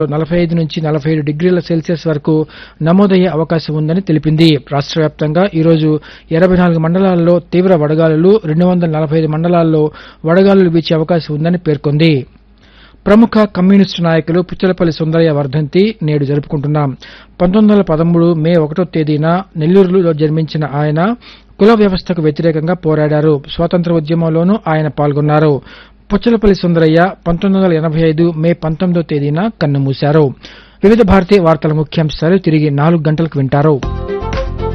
నలభై ఐదు నుంచి నలభై ఏడు డిగ్రీల సెల్సియస్ వరకు నమోదయ్యే అవకాశం ఉందని తెలిపింది రాష్ట్ర వ్యాప్తంగా ఈరోజు ఇరవై నాలుగు మండలాల్లో తీవ్ర వడగాలులు రెండు వందల నలభై ఐదు మండలాల్లో వడగాలులు వీచే అవకాశం ఉందని పేర్కొంది ప్రముఖ కమ్యూనిస్టు నాయకులు పుచ్చలపల్లి సుందరయ్య వర్ధంతి నేడు జరుపుకుంటున్నాం పంతొమ్మిది వందల పదమూడు మే ఒకటో తేదీన నెల్లూరులో జన్మించిన ఆయన కుల వ్యవస్థకు వ్యతిరేకంగా పోరాడారు స్వాతంత్ర ఉద్యమంలోనూ ఆయన పాల్గొన్నారు పుచ్చలపల్లి సుందరయ్య పంతొమ్మిది వందల ఎనభై ఐదు మే పంతొమ్మిదో తేదీన కన్నుమూశారు వివిధ భారతీయ వార్తల ముఖ్యాంశాలు తిరిగి నాలుగు గంటలకు వింటారు